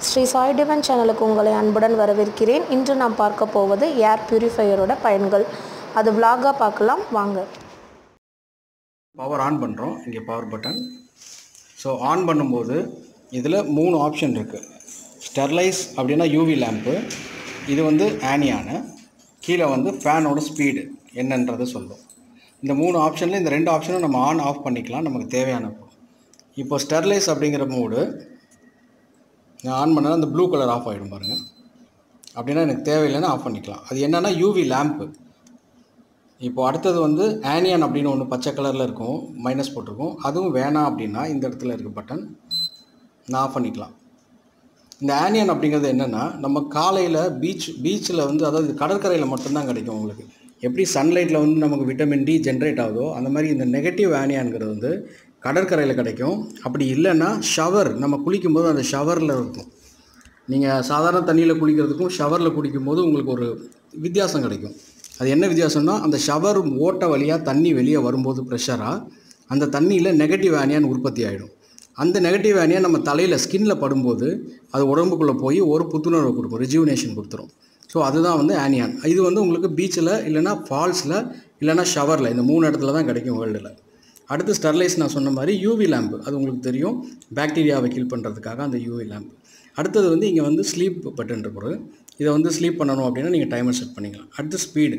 ஸ்ரீ சாய் டிவன் சேனலுக்கு உங்களை அன்புடன் வரவேற்கிறேன் இன்று நாம் பார்க்க போவது ஏர் பியூரிஃபையரோட பயன்கள் அது vlog-ஆ பார்க்கலாம் வாங்க பவர் ஆன் பண்ணுறோம் இங்கே பவர் பட்டன் ஸோ ஆன் பண்ணும்போது இதில் மூணு ஆப்ஷன் இருக்குது ஸ்டெர்லைஸ் அப்படின்னா யூவி லேம்ப்பு இது வந்து ஆனியானு கீழே வந்து ஃபேனோட ஸ்பீடு என்னன்றது சொல்லும் இந்த மூணு ஆப்ஷனில் இந்த ரெண்டு ஆப்ஷனும் நம்ம ஆன் ஆஃப் பண்ணிக்கலாம் நமக்கு தேவையானப்போ இப்போ ஸ்டெர்லைஸ் அப்படிங்கிற மோடு நான் ஆன் பண்ணால் அந்த ப்ளூ கலர் ஆஃப் ஆகிடும் பாருங்கள் அப்படின்னா எனக்கு தேவையில்லைன்னா ஆஃப் பண்ணிக்கலாம் அது என்னென்னா யூவி லேம்ப்பு இப்போ அடுத்தது வந்து ஆனியன் அப்படின்னு ஒன்று பச்சை கலரில் இருக்கும் மைனஸ் போட்டிருக்கும் அதுவும் வேணாம் அப்படின்னா இந்த இடத்துல இருக்க பட்டன் நான் ஆஃப் பண்ணிக்கலாம் இந்த ஆனியன் அப்படிங்கிறது என்னென்னா நம்ம காலையில் பீச் பீச்சில் வந்து அதாவது கடற்கரையில் மட்டும்தான் கிடைக்கும் உங்களுக்கு எப்படி சன்லைட்டில் வந்து நமக்கு விட்டமின் டி ஜென்ரேட் ஆகுதோ அந்த மாதிரி இந்த நெகட்டிவ் ஆனியான்ங்கிறது வந்து கடற்கரையில் கிடைக்கும் அப்படி இல்லைன்னா ஷவர் நம்ம குளிக்கும்போது அந்த ஷவரில் இருக்கும் நீங்கள் சாதாரண தண்ணியில் குளிக்கிறதுக்கும் ஷவரில் குளிக்கும்போது உங்களுக்கு ஒரு வித்தியாசம் கிடைக்கும் அது என்ன வித்தியாசம்னா அந்த ஷவர் ஓட்ட வழியாக தண்ணி வெளியே வரும்போது ப்ரெஷராக அந்த தண்ணியில் நெகட்டிவ் ஆனியான் உற்பத்தி ஆகிடும் அந்த நெகட்டிவ் ஆனியான் நம்ம தலையில் ஸ்கின்ல படும்போது அது உடம்புக்குள்ளே போய் ஒரு புத்துணர்வு கொடுக்கும் ரிஜுவினேஷன் கொடுத்துரும் ஸோ அதுதான் வந்து ஆனியான் இது வந்து உங்களுக்கு பீச்சில் இல்லைன்னா ஃபால்ஸில் இல்லைன்னா ஷவரில் இந்த மூணு இடத்துல தான் கிடைக்கும் வேர்ல்டில் அடுத்து ஸ்டெர்லைஸ் நான் சொன்ன மாதிரி யூவி லேம்பு அது உங்களுக்கு தெரியும் பாக்டீரியாவை கில் பண்ணுறதுக்காக அந்த யூவி லேம்பு அடுத்தது வந்து இங்கே வந்து ஸ்லீப் பட்டன் இருக்கிறது இதை வந்து ஸ்லீப் பண்ணணும் அப்படின்னா நீங்கள் டைமர் செட் பண்ணிக்கலாம் அடுத்து ஸ்பீடு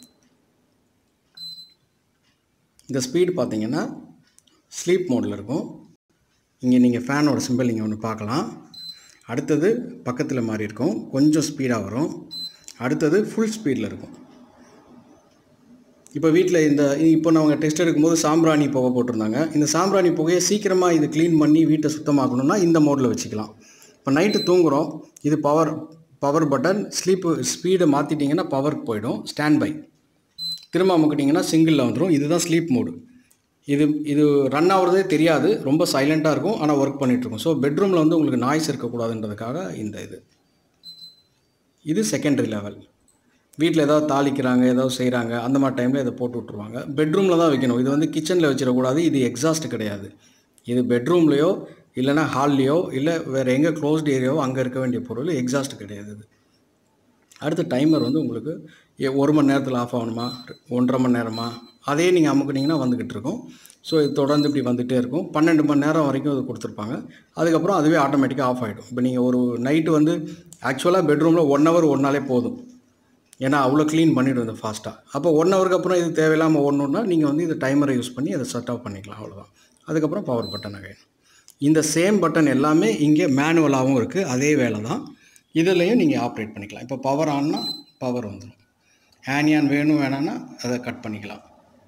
இந்த ஸ்பீடு பார்த்தீங்கன்னா ஸ்லீப் மோடில் இருக்கும் இங்கே நீங்கள் ஃபேனோட சிம்பிள் நீங்கள் ஒன்று பார்க்கலாம் அடுத்தது பக்கத்தில் மாறி இருக்கும் கொஞ்சம் ஸ்பீடாக வரும் அடுத்தது ஃபுல் ஸ்பீடில் இருக்கும் இப்போ வீட்டில் இந்த இப்போ நாங்கள் டெஸ்ட் எடுக்கும்போது சாம்பிராணி புகை போட்டிருந்தாங்க இந்த சாம்பிராணி புகையை சீக்கிரமாக இது க்ளீன் பண்ணி வீட்டை சுத்தமாக்கணும்னா இந்த மோடில் வச்சுக்கலாம் இப்போ நைட்டு தூங்குகிறோம் இது பவர் பவர் பட்டன் ஸ்லீப்பு ஸ்பீடை மாற்றிட்டிங்கன்னா பவர் போயிடும் ஸ்டாண்ட் பை திரும்ப அமுக்கிட்டிங்கன்னா சிங்கிளில் வந்துடும் இதுதான் ஸ்லீப் மோடு இது இது ரன் ஆகுறதே தெரியாது ரொம்ப சைலண்ட்டாக இருக்கும் ஆனால் ஒர்க் பண்ணிகிட்ருக்கும் ஸோ பெட்ரூமில் வந்து உங்களுக்கு நாய்ஸ் இருக்கக்கூடாதுன்றதுக்காக இந்த இது இது செகண்டரி லெவல் வீட்டில் ஏதாவது தாளிக்கிறாங்க ஏதாவது செய்கிறாங்க அந்த மாதிரி டைமில் இதை போட்டு விட்ருவாங்க பெட்ரூமில் தான் வைக்கணும் இது வந்து கிச்சனில் வச்சிடக்கூடாது இது எக்ஸாஸ்ட் கிடையாது இது பெட்ரூம்லேயோ இல்லைனா ஹால்லையோ இல்லை வேறு எங்கே க்ளோஸ்ட் ஏரியாவோ அங்கே இருக்க வேண்டிய பொருள் எக்ஸாஸ்ட் கிடையாது இது அடுத்த டைமர் வந்து உங்களுக்கு எ- ஒரு மணி நேரத்தில் ஆஃப் ஆகணுமா ஒன்றரை மணி நேரமா அதே நீங்கள் அமுக்குனீங்கன்னா வந்துக்கிட்டு இருக்கும் ஸோ இது தொடர்ந்து இப்படி வந்துகிட்டே இருக்கும் பன்னெண்டு மணி நேரம் வரைக்கும் அது கொடுத்துருப்பாங்க அதுக்கப்புறம் அதுவே ஆட்டோமேட்டிக்காக ஆஃப் ஆகிடும் இப்போ நீங்கள் ஒரு நைட்டு வந்து ஆக்சுவலாக பெட்ரூமில் ஒன் ஹவர் ஒன்னாலே போதும் ஏன்னா அவ்வளோ க்ளீன் பண்ணிவிடும் இது ஃபாஸ்ட்டாக அப்போ ஒன் ஹவருக்கு அப்புறம் இது தேவையில்லாமல் ஓடணுன்னா நீங்கள் வந்து இது டைமரை யூஸ் பண்ணி அதை செட் ஆஃப் பண்ணிக்கலாம் அவ்வளோதான் அதுக்கப்புறம் பவர் பட்டன் அகைன் இந்த சேம் பட்டன் எல்லாமே இங்கே மேனுவலாகவும் இருக்குது அதே வேலை தான் இதுலேயும் நீங்கள் ஆப்ரேட் பண்ணிக்கலாம் இப்போ பவர் ஆன்னா பவர் வந்துடும் ஹேனியான் வேணும் வேணான்னா அதை கட் பண்ணிக்கலாம்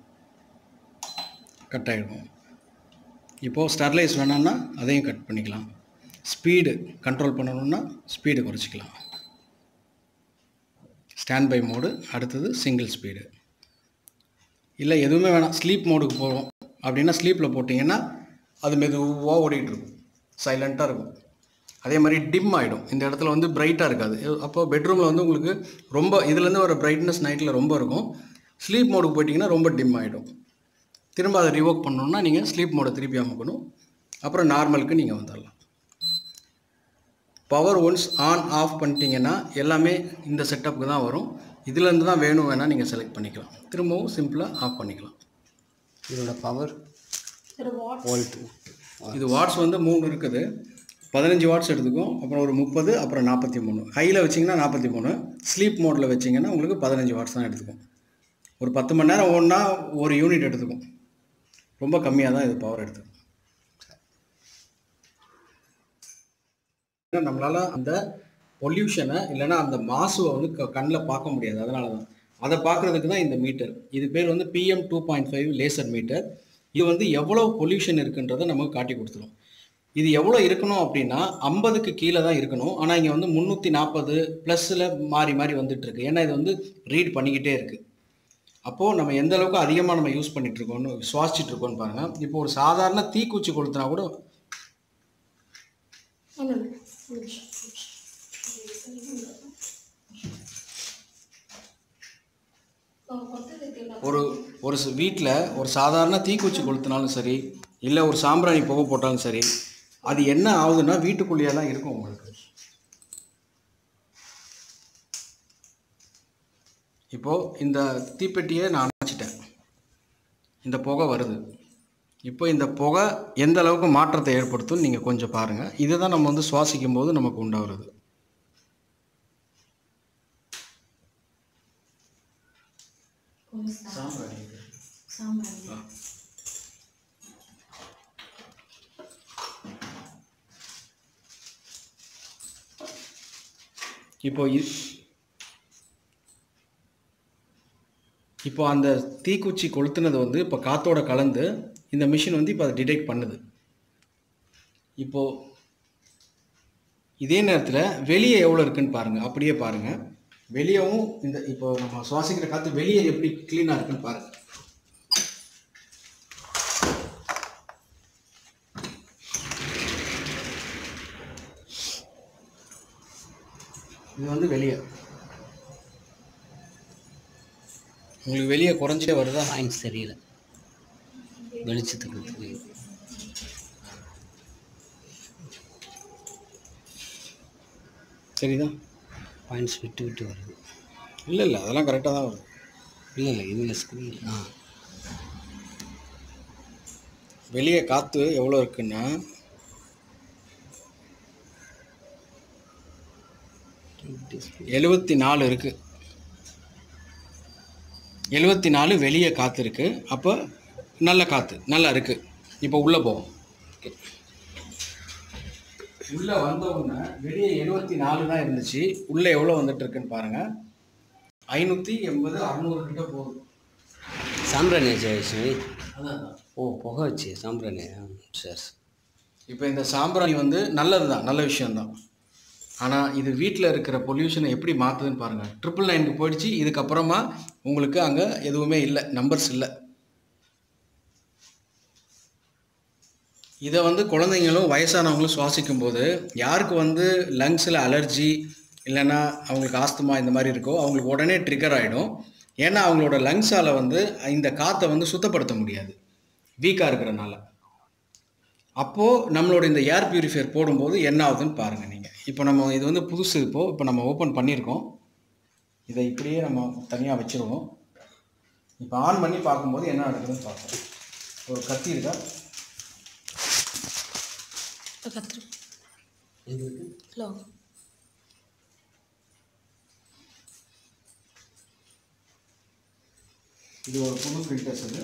கட் ஆகிடும் இப்போது ஸ்டெர்லைஸ் வேணான்னா அதையும் கட் பண்ணிக்கலாம் ஸ்பீடு கண்ட்ரோல் பண்ணணுன்னா ஸ்பீடு குறைச்சிக்கலாம் ஸ்டாண்ட் பை மோடு அடுத்தது சிங்கிள் ஸ்பீடு இல்லை எதுவுமே வேணாம் ஸ்லீப் மோடுக்கு போகிறோம் அப்படின்னா ஸ்லீப்பில் போட்டிங்கன்னா அது மெதுவாக ஓடிட்டு இருக்கும் சைலண்ட்டாக இருக்கும் அதே மாதிரி டிம் ஆகிடும் இந்த இடத்துல வந்து பிரைட்டாக இருக்காது அப்போ பெட்ரூமில் வந்து உங்களுக்கு ரொம்ப இதுலேருந்து வர பிரைட்னஸ் நைட்டில் ரொம்ப இருக்கும் ஸ்லீப் மோடுக்கு போயிட்டிங்கன்னா ரொம்ப டிம் ஆகிடும் திரும்ப அதை ரிவோக் பண்ணணுன்னா நீங்கள் ஸ்லீப் மோடை திருப்பி அமுக்கணும் அப்புறம் நார்மலுக்கு நீங்கள் வந்துடலாம் பவர் ஒன்ஸ் ஆன் ஆஃப் பண்ணிட்டீங்கன்னா எல்லாமே இந்த செட்டப்புக்கு தான் வரும் இதுலேருந்து தான் வேணும் வேணால் நீங்கள் செலக்ட் பண்ணிக்கலாம் திரும்பவும் சிம்பிளாக ஆஃப் பண்ணிக்கலாம் இதோட பவர் வோல்ட் இது வாட்ஸ் வந்து மூணு இருக்குது பதினஞ்சு வாட்ஸ் எடுத்துக்கும் அப்புறம் ஒரு முப்பது அப்புறம் நாற்பத்தி மூணு ஹையில் வச்சிங்கன்னா நாற்பத்தி மூணு ஸ்லீப் மோடில் வச்சிங்கன்னா உங்களுக்கு பதினஞ்சு வாட்ஸ் தான் எடுத்துக்கும் ஒரு பத்து மணி நேரம் ஓடினா ஒரு யூனிட் எடுத்துக்கும் ரொம்ப கம்மியாக தான் இது பவர் எடுத்துக்கும் ஏன்னா நம்மளால் அந்த பொல்யூஷனை இல்லைன்னா அந்த மாசுவை வந்து க கண்ணில் பார்க்க முடியாது அதனால தான் அதை பார்க்குறதுக்கு தான் இந்த மீட்டர் இது பேர் வந்து PM two point five laser meter இது வந்து எவ்வளோ பொல்யூஷன் இருக்குன்றதை நமக்கு காட்டி கொடுத்துரும் இது எவ்வளோ இருக்கணும் அப்படின்னா ஐம்பதுக்கு கீழே தான் இருக்கணும் ஆனால் இங்கே வந்து முந்நூற்றி நாற்பது ப்ளஸில் மாறி மாறி வந்துட்டு இருக்கு ஏன்னா இது வந்து ரீட் பண்ணிக்கிட்டே இருக்குது அப்போது நம்ம எந்த அளவுக்கு அதிகமாக நம்ம யூஸ் பண்ணிட்டு இருக்கோம்னு சுவாசிச்சுட்டு இருக்கோம்னு பாருங்கள் இப்போ ஒரு சாதாரண தீக்குச்சி கொளுத்துனா கூட ஒரு ஒரு வீட்டில் ஒரு சாதாரண தீக்குச்சி கொளுத்தினாலும் சரி இல்லை ஒரு சாம்பிராணி புகை போட்டாலும் சரி அது என்ன ஆகுதுன்னா வீட்டுக்குள்ளேயே தான் இருக்கும் உங்களுக்கு இப்போது இந்த தீப்பெட்டியை நான் அணைச்சிட்டேன் இந்த புகை வருது இப்போ இந்த புகை எந்த அளவுக்கு மாற்றத்தை ஏற்படுத்தும் நீங்கள் கொஞ்சம் பாருங்கள் இதுதான் நம்ம வந்து சுவாசிக்கும் போது நமக்கு உண்டாகிறது இப்போ இ- இப்போ அந்த தீக்குச்சி கொளுத்துனது வந்து இப்போ காத்தோட கலந்து இந்த மிஷின் வந்து இப்போ அதை டிடெக்ட் பண்ணுது இப்போ இதே நேரத்தில் வெளியே எவ்வளோ இருக்குன்னு பாருங்கள் அப்படியே பாருங்கள் வெளியவும் இந்த இப்போ நம்ம சுவாசிக்கிற காற்று வெளியே எப்படி க்ளீனாக இருக்குன்னு பாருங்கள் இது வந்து வெளியே உங்களுக்கு வெளியே குறைஞ்சிட்டே வருதா பாயிண்ட்ஸ் தெரியல வெளிச்சத்துக்கு தெரியுது. சரிதா பாயிண்ட்ஸ் விட்டு விட்டு வருது இல்லை இல்லை அதெல்லாம் கரெக்டாக தான் வருது இல்லை இல்லை இதில் ஸ்க்ரீன் ஆ வெளியே காற்று எவ்வளோ இருக்குன்னா எழுபத்தி நாலு இருக்குது எழுபத்தி நாலு வெளியே காற்று இருக்குது அப்போ நல்ல காற்று நல்லா இருக்குது இப்போ உள்ளே போவோம் உள்ளே வந்த உடனே வெளியே எழுபத்தி நாலு தான் இருந்துச்சு உள்ளே எவ்வளோ வந்துட்டு இருக்குன்னு பாருங்கள் ஐநூற்றி எண்பது அறநூறு கிட்ட போகுது சாம்பிராணி வச்சு அதான் ஓ புகை வச்சு சாம்பிராணி ஆ, சரி சரி. இப்போ இந்த சாம்பிராணி வந்து நல்லது தான் நல்ல விஷயம்தான் ஆனால் இது வீட்டில் இருக்கிற பொல்யூஷனை எப்படி மாற்றுதுன்னு பாருங்கள் ட்ரிபிள் நைனுக்கு போயிடுச்சு இதுக்கப்புறமா உங்களுக்கு அங்கே எதுவுமே இல்லை நம்பர்ஸ் இல்லை இதை வந்து குழந்தைங்களும் வயசானவங்களும் சுவாசிக்கும் போது யாருக்கு வந்து லங்ஸில் அலர்ஜி இல்லைன்னா அவங்களுக்கு ஆஸ்துமா இந்த மாதிரி இருக்கோ அவங்களுக்கு உடனே ட்ரிகர் ஆகிடும் ஏன்னா அவங்களோட லங்ஸால் வந்து இந்த காற்றை வந்து சுத்தப்படுத்த முடியாது வீக்காக இருக்கிறனால அப்போது நம்மளோட இந்த ஏர் பியூரிஃபையர் போடும்போது என்ன ஆகுதுன்னு பாருங்கள் நீங்கள் இப்போ நம்ம இது வந்து புதுசு இப்போது இப்போ நம்ம ஓப்பன் பண்ணியிருக்கோம் இதை இப்படியே நம்ம தனியாக வச்சுருவோம் இப்போ ஆன் பண்ணி பார்க்கும்போது என்ன நடக்குதுன்னு பார்ப்போம் ஒரு கத்தி இருக்கா கத்திரி இது இருக்கு. ஹலோ இது ஒரு புது ஃபில்டர்ஸ் இது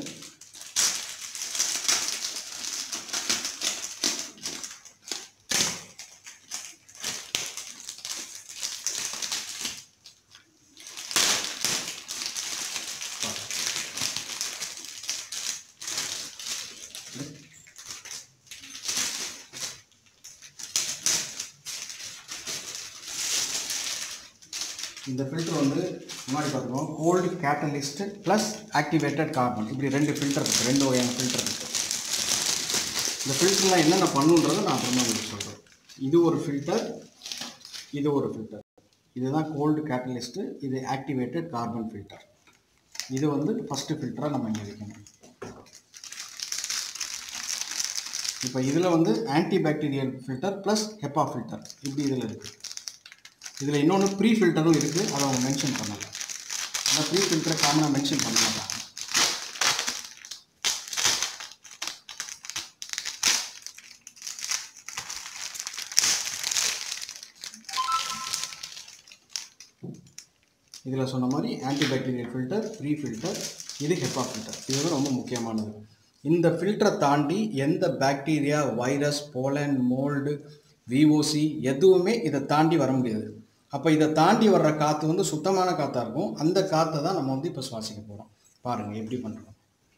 இந்த ஃபில்டர் வந்து முன்னாடி பார்த்துருக்கோம் gold catalyst plus activated carbon இப்படி ரெண்டு ஃபில்டர் இருக்குது ரெண்டு வகையான ஃபில்டர் இருக்குது இந்த ஃபில்டர்லாம் என்னென்ன பண்ணுன்றதை நான் அப்புறமா உங்களுக்கு சொல்கிறேன் இது ஒரு ஃபில்டர் இது ஒரு ஃபில்டர் இதுதான் கோல்டு கேட்டலிஸ்ட்டு இது ஆக்டிவேட்டட் கார்பன் ஃபில்டர் இது வந்து ஃபஸ்ட்டு ஃபில்டராக நம்ம இங்கே வைக்கணும் இப்போ இதில் வந்து antibacterial filter plus HEPA filter இப்படி இதில் இருக்குது இதில் இன்னொன்று ப்ரீ ஃபில்டரும் இருக்குது அதை அவங்க மென்ஷன் பண்ணலை ஆனால் ப்ரீ ஃபில்டரை காமனாக மென்ஷன் பண்ண மாட்டாங்க இதில் சொன்ன மாதிரி ஆன்டிபாக்டீரியல் ஃபில்டர் ப்ரீ ஃபில்டர் இது ஹெப்பா ஃபில்டர் இது வந்து ரொம்ப முக்கியமானது இந்த ஃபில்டரை தாண்டி எந்த bacteria virus pollen mould VOC எதுவுமே இதை தாண்டி வர முடியாது அப்போ இதை தாண்டி வர்ற காற்று வந்து சுத்தமான காற்றா இருக்கும் அந்த காற்றை தான் நம்ம வந்து இப்போ சுவாசிக்க போகிறோம் பாருங்கள் எப்படி பண்ணுறோம்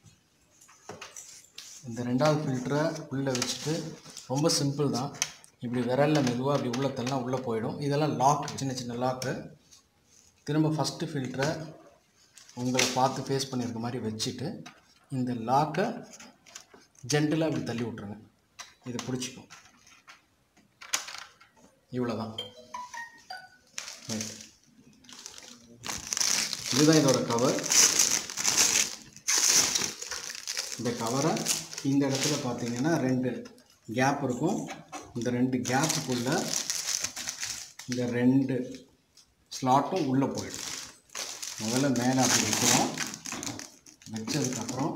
இந்த ரெண்டாவது ஃபில்டரை உள்ளே வச்சுட்டு ரொம்ப சிம்பிள் தான் இப்படி விரலில் மெதுவாக அப்படி உள்ள தள்ளலாம் உள்ளே போயிடும் இதெல்லாம் லாக் சின்ன சின்ன லாக்கு திரும்ப ஃபஸ்ட்டு ஃபில்டரை உங்களை பார்த்து ஃபேஸ் பண்ணியிருக்க மாதிரி வச்சுட்டு இந்த லாக்கை ஜென்டலாக இப்படி தள்ளி விட்ருங்க இதை பிடிச்சிக்கும் இவ்வளோதான் ரைட் இதுதான் இதோட கவர் இந்த கவரை இந்த இடத்துல பார்த்தீங்கன்னா ரெண்டு கேப் இருக்கும் இந்த ரெண்டு கேப்புக்குள்ளே இந்த ரெண்டு ஸ்லாட்டும் உள்ளே போயிடும் முதல்ல மேலே அப்படி வைக்கிறோம் வச்சதுக்கப்புறம்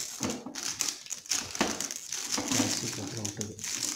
அப்புறம் விட்டுது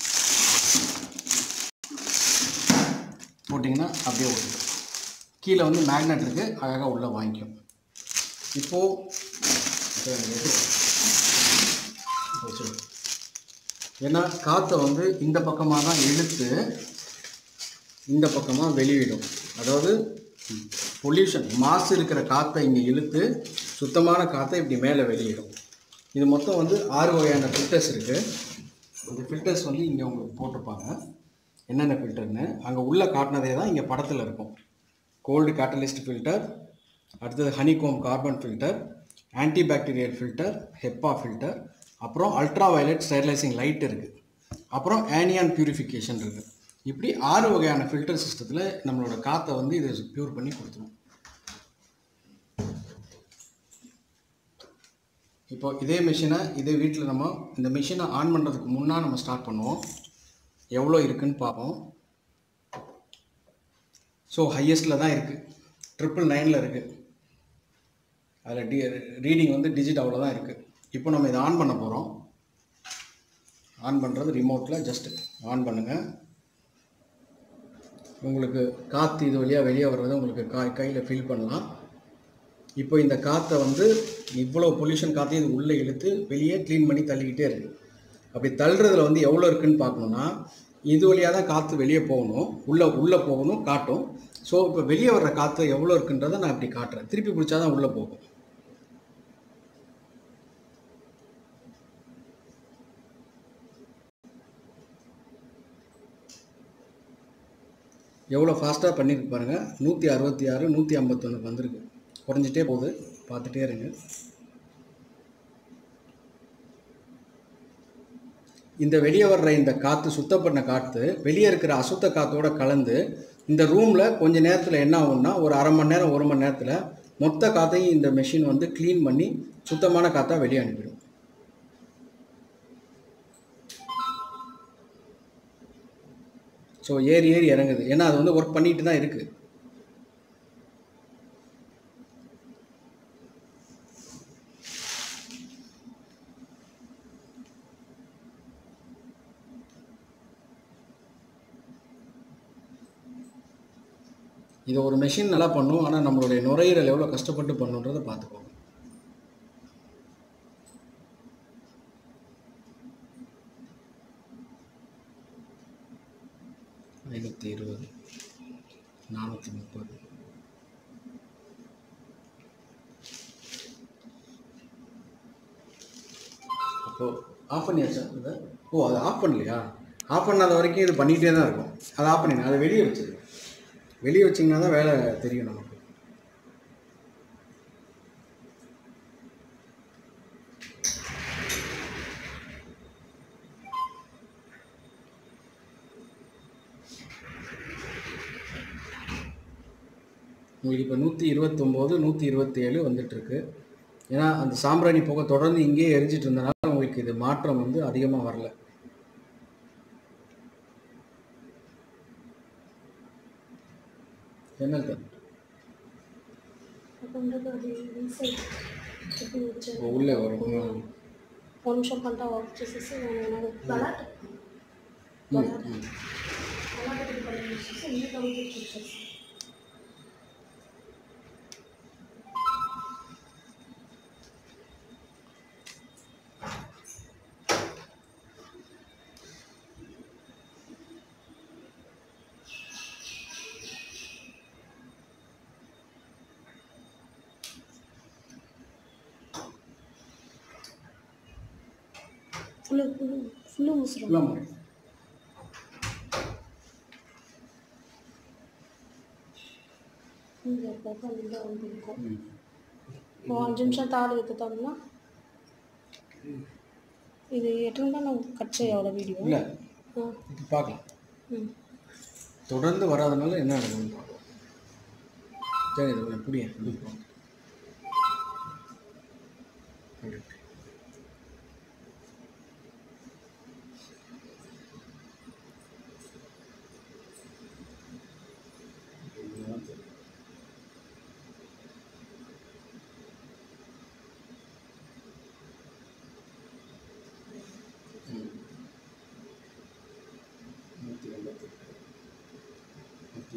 போட்டிங்கன்னா அப்படியே விட்டுது கீழே வந்து மேக்னெட் இருக்குது அழகாக உள்ளே வாங்கிக்கும் இப்போது இப்போ எது வச்சு ஏன்னா காற்றை வந்து இந்த பக்கமாக தான் இழுத்து இந்த பக்கமாக வெளியிடும் அதாவது பொல்யூஷன் மாசு இருக்கிற காற்றை இங்கே இழுத்து சுத்தமான காற்றை இப்படி மேலே வெளியிடும் இது மொத்தம் வந்து ஆறு வகையான ஃபில்டர்ஸ் இருக்குது இந்த ஃபில்டர்ஸ் வந்து இங்கே உங்களுக்கு போட்டிருப்பாங்க என்னென்ன ஃபில்டர்னு அங்கே உள்ள காட்டினதே தான் இங்கே படத்தில் இருக்கும் கோல்டு கேட்டலிஸ்ட் ஃபில்டர் அடுத்தது honeycomb carbon filter antibacterial filter HEPA filter அப்புறம் அல்ட்ரா வயலட் ஸ்டெரிலைசிங் லைட் இருக்குது அப்புறம் ஆனியான் பியூரிஃபிகேஷன் இருக்குது இப்படி ஆறு வகையான ஃபில்டர் சிஸ்டத்தில் நம்மளோட காற்றை வந்து இது பியூர் பண்ணி கொடுத்துரும் இப்போ இதே மிஷினை இதே வீட்டில் நம்ம இந்த மிஷினை ஆன் பண்ணுறதுக்கு முன்னால் நம்ம ஸ்டார்ட் பண்ணுவோம் எவ்வளோ இருக்குன்னு பார்ப்போம் ஸோ ஹையஸ்ட்டில் தான் இருக்குது ட்ரிபிள் நைனில் இருக்குது அதில் டி ரீடிங் வந்து டிஜிட் அவ்வளோ தான் இருக்குது இப்போ நம்ம இதை ஆன் பண்ண போகிறோம் ஆன் பண்ணுறது ரிமோட்டில் ஜஸ்ட் ஆன் பண்ணுங்கள் உங்களுக்கு காற்று இது வழியாக வெளியே வர்றதை உங்களுக்கு கா கையில் ஃபீல் பண்ணலாம் இப்போ இந்த காற்றை வந்து இவ்வளோ பொல்யூஷன் காற்றையும் இது உள்ளே இழுத்து வெளியே க்ளீன் பண்ணி தள்ளிக்கிட்டே இருக்குது அப்படி தள்ளுறதுல வந்து எவ்வளோ இருக்குன்னு பார்க்கணுன்னா இது வழியாக தான் காற்று வெளியே போகணும் உள்ளே உள்ளே போகணும் காட்டும் ஸோ இப்போ வெளியே வர்ற காற்று எவ்வளோ இருக்குன்றதை நான் இப்படி காட்டுறேன் திருப்பி பிடிச்சா தான் உள்ளே போகும் எவ்வளோ ஃபாஸ்ட்டாக பண்ணியிருக்கு பாருங்கள் நூற்றி அறுபத்தி ஆறு நூற்றி ஐம்பத்தொன்னுக்கு வந்திருக்கு குறைஞ்சிட்டே போகுது பார்த்துட்டே இருங்க இந்த வெளியே வர்ற இந்த காற்று சுத்தம் பண்ண காற்று வெளியே இருக்கிற அசுத்த காற்றோட கலந்து இந்த ரூமில் கொஞ்ச நேரத்தில் என்ன ஆகும்னா ஒரு அரை மணி நேரம் ஒரு மணி நேரத்தில் மொத்த காற்றையும் இந்த மெஷின் வந்து க்ளீன் பண்ணி சுத்தமான காற்றா வெளியே அனுப்பிடும் ஸோ ஏறி ஏறி இறங்குது ஏன்னா அது வந்து ஒர்க் பண்ணிட்டு தான் இருக்குது இது ஒரு மெஷின் நல்லா பண்ணும் ஆனால் நம்மளுடைய நுரையீரல் எவ்வளோ கஷ்டப்பட்டு பண்ணுன்றதை பார்த்துக்கோங்க ஐநூற்றி இருபது நானூற்றி முப்பது அப்போது ஆஃப் பண்ணியாச்சா இதை ஓ அது ஆஃப் பண்ணலையா ஆஃப் பண்ணாத வரைக்கும் இது பண்ணிகிட்டே தான் இருக்கும் அதை ஆஃப் பண்ணிடுங்க அதை வெளியே வச்சிருங்க வெளியே வச்சிங்கன்னா தான் வேலை தெரியும் நமக்கு உங்களுக்கு இப்போ நூற்றி இருபத்தொம்போது நூற்றி இருபத்தேழு வந்துட்டுருக்கு ஏன்னா அந்த சாம்பிராணி புகை தொடர்ந்து இங்கேயே எரிஞ்சிட்டு இருந்தனால உங்களுக்கு இது மாற்றம் வந்து அதிகமாக வரல என்ன தான் அப்படின்றது அது ரீசைட் எப்படி வச்சு உள்ளே வரும் ம். ஒரு நிமிஷம் பண்ணிட்டா ஒர்க் చేసేసి నేను விளாட்டு ம், ம். விளாட்டு பண்ணி முடிச்சேసి இன்னும் கம்ப்ளீட் చేసేసి ஃபுல்லு ஃபுல்லு ஃபுல்லு முசுறோம் ஃபுல்லாக மாறும் இங்கே அப்பப்போ அந்த வந்து இருக்கும் ம். ఓ అஞ்சు నిమిషాలు తాళి ఎత్తుతాంలా ఇది ఎట్లా నువ్వు కట్ చేయాలి వీడియో இல்லை இது பார்க்கலாம் ம் தொடர்ந்து வராதனால என்ன நடக்குதுன்னு பார்க்கலாம் சரி இது கொஞ்சம் புரியும்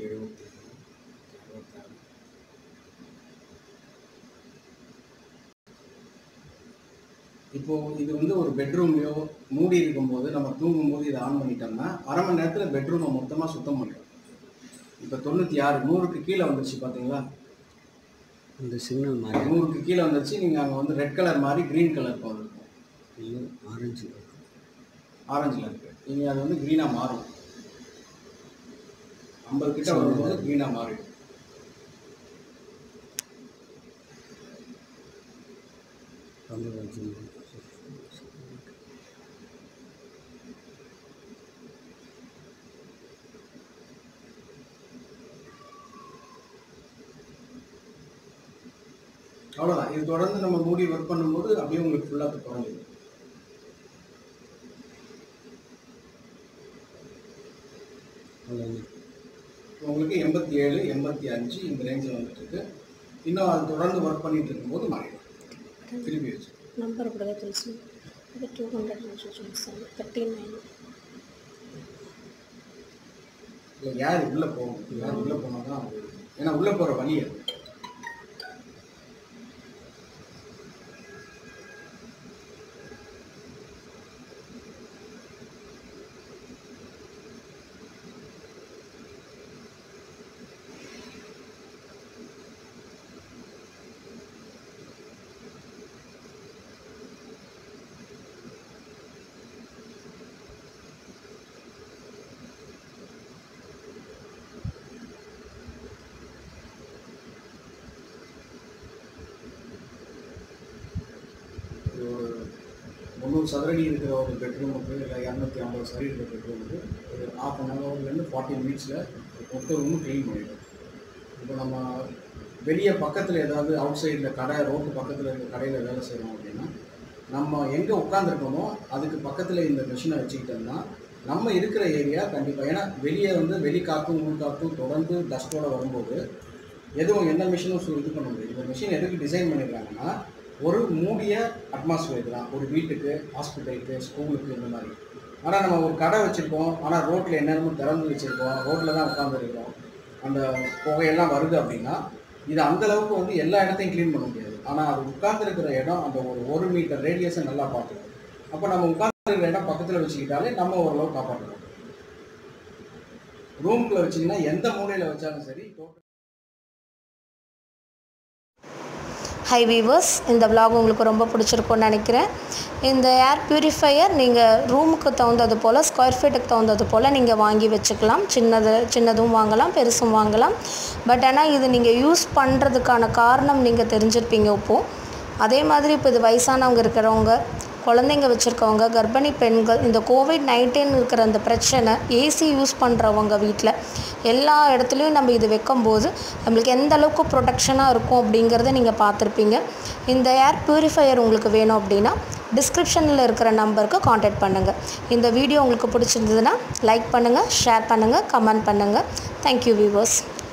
எழுபத்தி அறுபத்தாறு இப்போது இது வந்து ஒரு பெட்ரூம்லையோ மூடி இருக்கும்போது நம்ம தூங்கும்போது இதை ஆன் பண்ணிட்டோம்னா அரை மணி நேரத்தில் பெட்ரூமை மொத்தமாக சுத்தம் பண்ணிடும் இப்போ தொண்ணூற்றி ஆறு நூறுக்கு கீழே வந்துருச்சு பார்த்தீங்களா இந்த சிக்னல் மாதிரி நூறுக்கு கீழே வந்துருச்சு நீங்கள் அங்கே வந்து ரெட் கலர் மாதிரி க்ரீன் கலர் இப்போ இருக்கும் ஐயோ ஆரஞ்சு ஆரஞ்சில் இருக்குது நீங்கள் அது வந்து க்ரீனாக மாறும் ஐம்பது கிட்ட வரும்போது க்ரீனாக மாறிடும் தமிழ் அவ்வளோதான் இது தொடர்ந்து நம்ம மூடி ஒர்க் பண்ணும்போது அப்படியே உங்களுக்கு ஃபுல்லாக குறைஞ்சிடும் அவ்வளோதான் உங்களுக்கு எண்பத்தி ஏழு எண்பத்தி அஞ்சு இந்த ரேஞ்சில் வந்துட்டு இருக்கு இன்னும் அது தொடர்ந்து ஒர்க் பண்ணிட்டு இருக்கும்போது மாறிடும் திருப்பி வச்சு నంబర్ కూడా తెలుసు ఇది టూ హండ్రెడ్ నుంచి చూస్తాను థర్టీ నైన్ இல்லை யார் உள்ளே போகணும் யார் உள்ளே போனால் தான் அது ஏன்னா உள்ளே போகிற வழி அது இது ஒரு முந்நூறு சதுரடி இருக்கிற ஒரு பெட்ரூமுக்கு இல்லை இரநூத்தி ஐம்பது சதுரடி இருக்கிற பெட்ரூமுக்கு ஒரு ஹாஃப் அன் ஹவர்லேருந்து ஃபார்ட்டி மினிட்ஸில் மொத்த ரூமும் க்ளீன் பண்ணிடும் இப்போ நம்ம வெளியே பக்கத்தில் ஏதாவது அவுட் சைடில் கடை ரோட்டு பக்கத்தில் இருக்க கடையில் வேலை செய்கிறோம் அப்படின்னா நம்ம எங்கே உட்காந்துருக்கோமோ அதுக்கு பக்கத்தில் இந்த மிஷினை வச்சுக்கிட்டோம்னா நம்ம இருக்கிற ஏரியா கண்டிப்பாக ஏன்னா வெளியே வந்து வெளி காற்றும் உள் காற்றும் தொடர்ந்து டஸ்ட்டோட வரும்போது எதுவும் எந்த மிஷினும் சு- இது பண்ண முடியாது இந்த மிஷின் எதுக்கு டிசைன் பண்ணியிருக்காங்கன்னா ஒரு மூடிய அட்மாஸ்பியர் தான் ஒரு வீட்டுக்கு ஹாஸ்பிட்டலுக்கு ஸ்கூலுக்கு இந்த மாதிரி ஆனால் நம்ம ஒரு கடை வச்சுருக்கோம் ஆனால் ரோட்டில் என்னென்னமோ திறந்து வச்சுருக்கோம் ரோட்டில் தான் உட்காந்துருக்கோம் அந்த புகையெல்லாம் வருது அப்படின்னா இது அந்த அளவுக்கு வந்து எல்லா இடத்தையும் க்ளீன் பண்ண முடியாது ஆனால் அது உட்கார்ந்துருக்கிற இடம் அந்த ஒரு ஒரு மீட்டர் ரேடியஸை நல்லா பார்த்துக்கும் அப்போ நம்ம உட்கார்ந்துருக்கிற இடம் பக்கத்தில் வச்சுக்கிட்டாலே நம்ம ஓரளவு காப்பாற்றலாம் ரூம்குள்ளே வச்சிங்கன்னா எந்த மூலையில் வச்சாலும் சரி total ஹை வீவர்ஸ் இந்த vlog உங்களுக்கு ரொம்ப பிடிச்சிருக்கும்னு நினைக்கிறேன் இந்த ஏர் பியூரிஃபையர் நீங்கள் ரூமுக்கு தகுந்தது போல் ஸ்கொயர் ஃபீட்டுக்கு தகுந்தது போல் நீங்கள் வாங்கி வச்சுக்கலாம் சின்னது சின்னதும் வாங்கலாம் பெருசும் வாங்கலாம் பட் ஆனால் இது நீங்கள் யூஸ் பண்ணுறதுக்கான காரணம் நீங்கள் தெரிஞ்சிருப்பீங்க இப்போது அதே மாதிரி இப்போ இது வயசானவங்க இருக்கிறவங்க குழந்தைங்க வச்சுருக்கவங்க கர்ப்பிணி பெண்கள் இந்த கோவிட் நைன்டீன் இருக்கிற அந்த பிரச்சனை ஏசி யூஸ் பண்ணுறவங்க வீட்டில் எல்லா இடத்துலையும் நம்ம இது வைக்கும்போது நம்மளுக்கு எந்த அளவுக்கு ப்ரொடெக்ஷனாக இருக்கும் அப்படிங்கிறத நீங்கள் பார்த்துருப்பீங்க இந்த ஏர் பியூரிஃபையர் உங்களுக்கு வேணும் அப்படின்னா டிஸ்கிரிப்ஷனில் இருக்கிற நம்பருக்கு காண்டாக்ட் பண்ணுங்கள் இந்த வீடியோ உங்களுக்கு பிடிச்சிருந்ததுன்னா லைக் பண்ணுங்கள் ஷேர் பண்ணுங்கள் கமெண்ட் பண்ணுங்கள் தேங்க்யூ வியூவர்ஸ்